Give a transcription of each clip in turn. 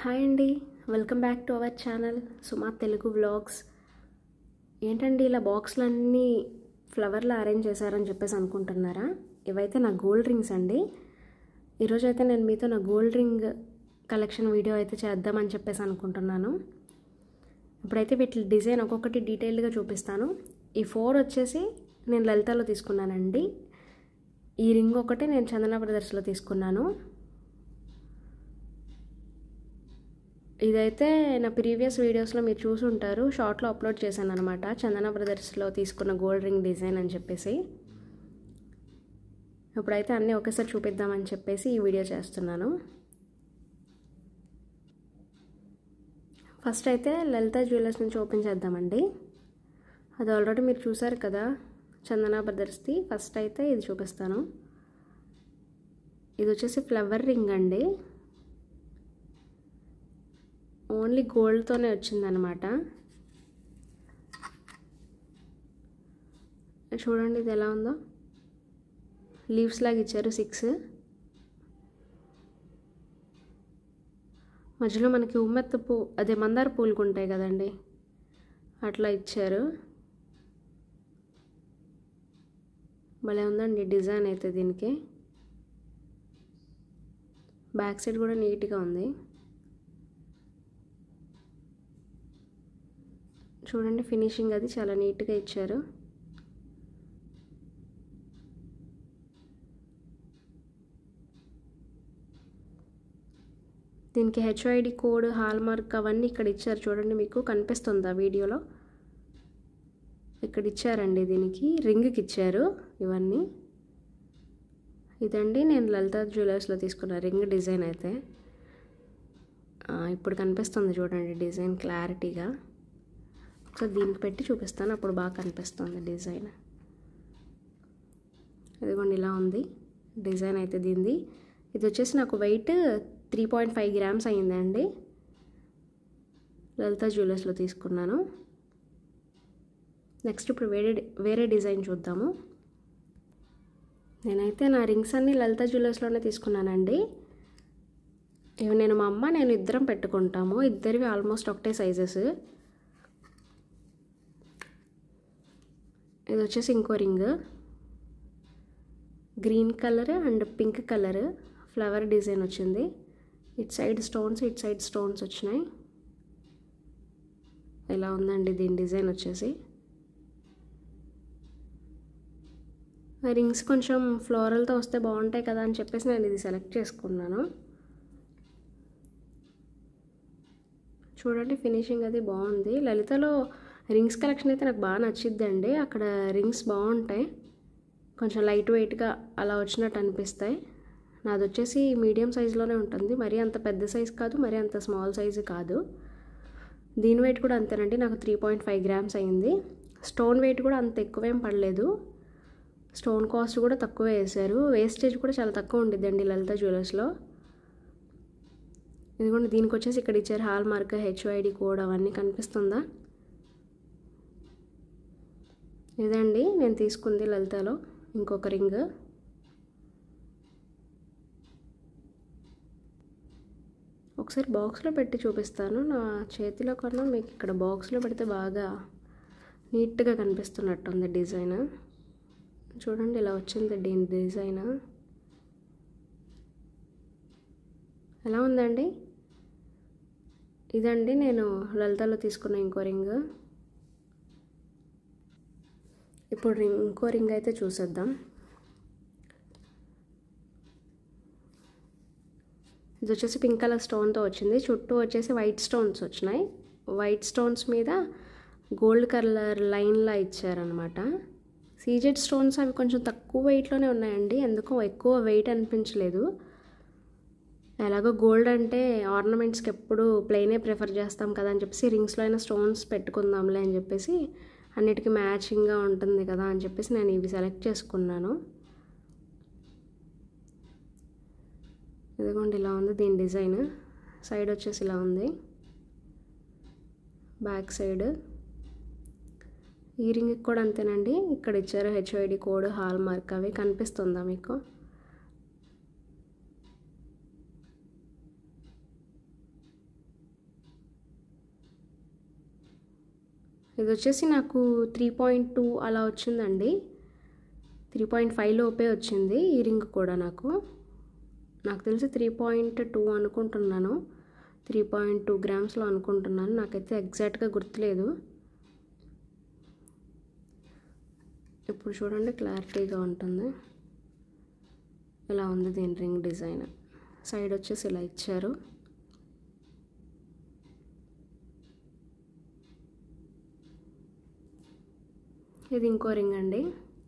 hi అండి welcome back to our channel Suma Telugu vlogs ఏంటండి ఇలా బాక్స్లన్నీ ఫ్లవర్లో అరేంజ్ చేశారని చెప్పేసి అనుకుంటున్నారా ఇవైతే నా గోల్డ్ రింగ్స్ అండి ఈరోజు అయితే నేను మీతో నా గోల్డ్ రింగ్ కలెక్షన్ వీడియో అయితే చేద్దామని చెప్పేసి అనుకుంటున్నాను ఇప్పుడైతే వీటి డిజైన్ ఒక్కొక్కటి డీటెయిల్డ్గా చూపిస్తాను ఈ ఫోర్ వచ్చేసి నేను లలితాలో తీసుకున్నానండి ఈ రింగ్ ఒకటి నేను చందన బ్రదర్స్లో తీసుకున్నాను ఇదైతే నా ప్రీవియస్ వీడియోస్లో మీరు చూసి ఉంటారు షార్ట్లో అప్లోడ్ చేశాను అనమాట చందన బ్రదర్స్లో తీసుకున్న గోల్డ్ రింగ్ డిజైన్ అని చెప్పేసి ఇప్పుడైతే అన్నీ ఒకేసారి చూపిద్దామని చెప్పేసి ఈ వీడియో చేస్తున్నాను ఫస్ట్ అయితే లలిత జ్యువెలర్స్ నుంచి ఓపెన్ చేద్దామండి అది ఆల్రెడీ మీరు చూసారు కదా చందన బ్రదర్స్ది ఫస్ట్ అయితే ఇది చూపిస్తాను ఇది వచ్చేసి ఫ్లవర్ రింగ్ అండి ఓన్లీ గోల్డ్తోనే వచ్చిందనమాట చూడండి ఇది ఎలా ఉందో లీవ్స్ లాగా ఇచ్చారు సిక్స్ మధ్యలో మనకి ఉమ్మెత్త పూ అదే మందార పూలకు ఉంటాయి కదండి అట్లా ఇచ్చారు భలే ఉందండి డిజైన్ అయితే దీనికి బ్యాక్ సైడ్ కూడా నీట్గా ఉంది చూడండి ఫినిషింగ్ అది చాలా నీట్గా ఇచ్చారు దీనికి హెచ్ఐడి కోడ్ హాల్ మార్క్ అవన్నీ ఇక్కడ ఇచ్చారు చూడండి మీకు కనిపిస్తుందా వీడియోలో ఇక్కడ ఇచ్చారండి దీనికి రింగ్కి ఇచ్చారు ఇవన్నీ ఇదండి నేను లలిత జ్యువెలర్స్లో తీసుకున్న రింగ్ డిజైన్ అయితే ఇప్పుడు కనిపిస్తుంది చూడండి డిజైన్ క్లారిటీగా ఒకసారి దీనికి పెట్టి చూపిస్తాను అప్పుడు బాగా కనిపిస్తుంది డిజైన్ ఇదిగోండి ఇలా ఉంది డిజైన్ అయితే దీనిది ఇది వచ్చేసి నాకు weight three point five grams అయిందండి లలిత జ్యువెలర్స్లో తీసుకున్నాను నెక్స్ట్ ఇప్పుడు వేరే వేరే డిజైన్ చూద్దాము నేనైతే నా రింగ్స్ అన్నీ లలిత జ్యువెలర్స్లోనే తీసుకున్నానండి ఇవి నేను మా అమ్మ నేను ఇద్దరం పెట్టుకుంటాము ఇద్దరివి ఆల్మోస్ట్ ఒకటే సైజెస్ ఇది వచ్చేసి ఇంకో ring green colour and pink colour flower design వచ్చింది ఇటు సైడ్ స్టోన్స్ ఇటు సైడ్ స్టోన్స్ వచ్చినాయి ఇలా ఉందండి దీని డిజైన్ వచ్చేసి రింగ్స్ కొంచెం ఫ్లోరల్తో వస్తే బాగుంటాయి కదా అని చెప్పేసి నేను ఇది సెలెక్ట్ చేసుకున్నాను చూడండి ఫినిషింగ్ అది బాగుంది లలితలో రింగ్స్ కలెక్షన్ అయితే నాకు బాగా నచ్చిద్దండి అక్కడ రింగ్స్ బాగుంటాయి కొంచెం లైట్ వెయిట్గా అలా వచ్చినట్టు అనిపిస్తాయి నాది వచ్చేసి మీడియం సైజులోనే ఉంటుంది మరీ అంత పెద్ద సైజు కాదు మరీ అంత స్మాల్ సైజు కాదు దీని వెయిట్ కూడా అంతేనండి నాకు త్రీ పాయింట్ ఫైవ్ గ్రామ్స్ అయింది స్టోన్ వెయిట్ కూడా అంత ఎక్కువేం పడలేదు స్టోన్ కాస్ట్ కూడా తక్కువే వేశారు వేస్టేజ్ కూడా చాలా తక్కువ ఉండిద్దండి లలిత జ్యువెలర్స్లో ఇదిగోండి దీనికి వచ్చేసి ఇక్కడ ఇచ్చారు హాల్ మార్క్ హెచ్ఐడి కోడ్ అవన్నీ కనిపిస్తుందా ఇదండి నేను తీసుకుంది లలితలో ఇంకొక రింగ్ ఒకసారి బాక్స్లో పెట్టి చూపిస్తాను నా చేతిలో కన్నా మీకు ఇక్కడ బాక్స్లో పెడితే బాగా నీట్గా కనిపిస్తున్నట్టుంది డిజైన్ చూడండి ఇలా వచ్చింది దీని డిజైన్ ఎలా ఉందండి ఇదండి నేను లలితలో తీసుకున్న ఇంకో రింగ్ ఇప్పుడు రింగ్ ఇంకో రింగ్ అయితే చూసేద్దాం ఇది వచ్చేసి పింక్ కలర్ స్టోన్తో వచ్చింది చుట్టూ వచ్చేసి వైట్ స్టోన్స్ వచ్చినాయి వైట్ స్టోన్స్ మీద గోల్డ్ కలర్ లైన్లా ఇచ్చారనమాట సీజెడ్ స్టోన్స్ అవి కొంచెం తక్కువ వెయిట్లోనే ఉన్నాయండి ఎందుకో ఎక్కువ వెయిట్ అనిపించలేదు ఎలాగో గోల్డ్ అంటే ఆర్నమెంట్స్కి ఎప్పుడు ప్లెయినే ప్రిఫర్ చేస్తాం కదా అని చెప్పేసి రింగ్స్లో అయినా స్టోన్స్ పెట్టుకుందాంలే అని చెప్పేసి అన్నిటికీ మ్యాచింగ్గా ఉంటుంది కదా అని చెప్పేసి నేను ఇవి సెలెక్ట్ చేసుకున్నాను ఇదిగోండి ఇలా ఉంది దీని డిజైన్ సైడ్ వచ్చేసి ఇలా ఉంది బ్యాక్ సైడ్ ఈ రింగ్కి కూడా అంతేనండి ఇక్కడ ఇచ్చారు హెచ్ఐడి కోడ్ హాల్ మార్క్ అవి కనిపిస్తుందా మీకు ఇది వచ్చేసి నాకు త్రీ పాయింట్ టూ అలా వచ్చిందండి త్రీ పాయింట్ ఫైవ్ లోపే వచ్చింది ఈ రింగ్ కూడా నాకు నాకు తెలిసి త్రీ పాయింట్ టూ అనుకుంటున్నాను త్రీ పాయింట్ టూ గ్రామ్స్లో అనుకుంటున్నాను నాకైతే ఎగ్జాక్ట్గా గుర్తులేదు ఇప్పుడు చూడండి క్లారిటీగా ఉంటుంది ఇలా ఉంది దీని రింగ్ డిజైన్ సైడ్ వచ్చేసి ఇలా ఇచ్చారు ఇది ఇంకో రింగ్ అండి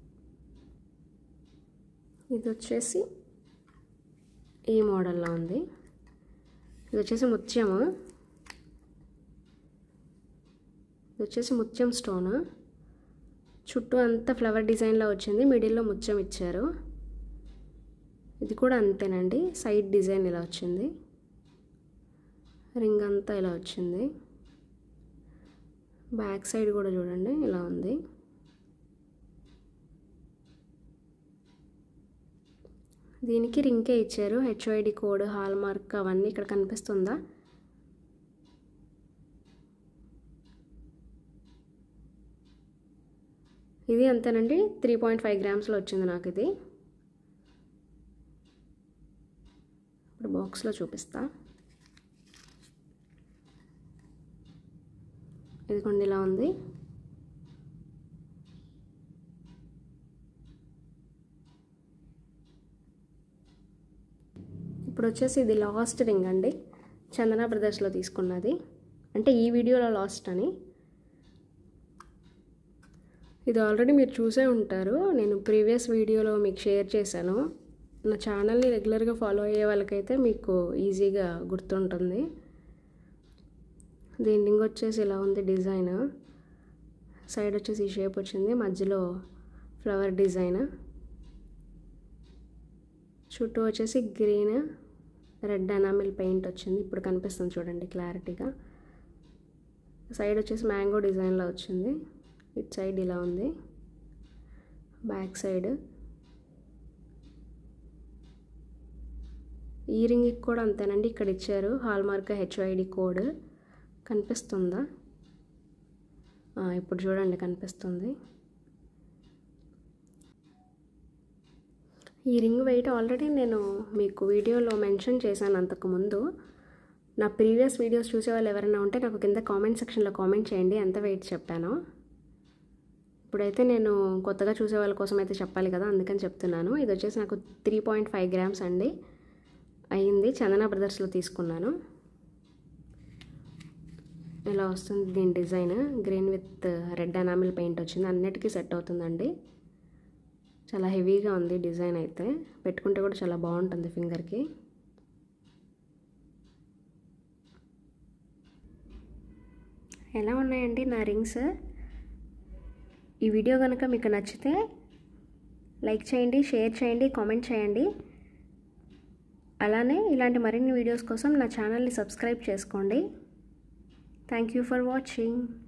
ఇది వచ్చేసి ఈ మోడల్లో ఉంది ఇది వచ్చేసి ముత్యము ఇది వచ్చేసి ముత్యం స్టోన్ చుట్టూ అంతా ఫ్లవర్ డిజైన్లో వచ్చింది మిడిల్లో ముత్యం ఇచ్చారు ఇది కూడా అంతేనండి సైడ్ డిజైన్ ఇలా వచ్చింది రింగ్ అంతా ఇలా వచ్చింది బ్యాక్ సైడ్ కూడా చూడండి ఇలా ఉంది దీనికి రింకే ఇచ్చారు హెచ్ఐడి కోడ్ హాల్ మార్క్ అవన్నీ ఇక్కడ కనిపిస్తుందా ఇది అంతేనండి త్రీ పాయింట్ ఫైవ్ గ్రామ్స్లో వచ్చింది నాకు ఇది ఇప్పుడు బాక్స్లో చూపిస్తా ఇదిగోండి ఇలా ఉంది ఇప్పుడు వచ్చేసి ఇది లాస్ట్ రింగ్ అండి చందన బ్రదర్స్లో తీసుకున్నది అంటే ఈ వీడియోలో లాస్ట్ అని ఇది ఆల్రెడీ మీరు చూసే ఉంటారు నేను ప్రీవియస్ వీడియోలో మీకు షేర్ చేశాను నా ఛానల్ని రెగ్యులర్గా ఫాలో అయ్యే వాళ్ళకైతే మీకు ఈజీగా గుర్తుంటుంది దీని రింగ్ వచ్చేసి ఇలా ఉంది డిజైన్ సైడ్ వచ్చేసి ఈ షేప్ వచ్చింది మధ్యలో ఫ్లవర్ డిజైన్ చుట్టూ వచ్చేసి గ్రీన్ రెడ్ అనామిల్ పెయింట్ వచ్చింది ఇప్పుడు కనిపిస్తుంది చూడండి క్లారిటీగా సైడ్ వచ్చేసి మ్యాంగో డిజైన్లో వచ్చింది ఇట్ సైడ్ ఇలా ఉంది బ్యాక్ సైడ్ ఈ రింగ్కి కూడా అంతేనండి ఇక్కడ ఇచ్చారు హాల్మార్క్ హెచ్ఐడి కోడ్ కనిపిస్తుందా ఇప్పుడు చూడండి కనిపిస్తుంది ఈ రింగ్ వెయిట్ ఆల్రెడీ నేను మీకు వీడియోలో మెన్షన్ చేశాను అంతకుముందు నా ప్రీవియస్ వీడియోస్ చూసే వాళ్ళు ఎవరైనా ఉంటే నాకు కింద కామెంట్ సెక్షన్లో కామెంట్ చేయండి ఎంత వెయిట్ చెప్పానో ఇప్పుడైతే నేను కొత్తగా చూసే వాళ్ళ కోసం అయితే చెప్పాలి కదా అందుకని చెప్తున్నాను ఇది వచ్చేసి నాకు త్రీ పాయింట్ ఫైవ్ గ్రామ్స్ అండి అయ్యింది చందన బ్రదర్స్లో తీసుకున్నాను ఇలా వస్తుంది దీని design green with red enamel paint వచ్చింది అన్నిటికీ సెట్ అవుతుందండి చాలా హెవీగా ఉంది డిజైన్ అయితే పెట్టుకుంటే కూడా చాలా బాగుంటుంది ఫింగర్కి ఎలా ఉన్నాయండి నా రింగ్స్ ఈ వీడియో కనుక మీకు నచ్చితే లైక్ చేయండి షేర్ చేయండి కామెంట్ చేయండి అలానే ఇలాంటి మరిన్ని వీడియోస్ కోసం నా ఛానల్ని సబ్స్క్రైబ్ చేసుకోండి థ్యాంక్ యూ ఫర్ వాచింగ్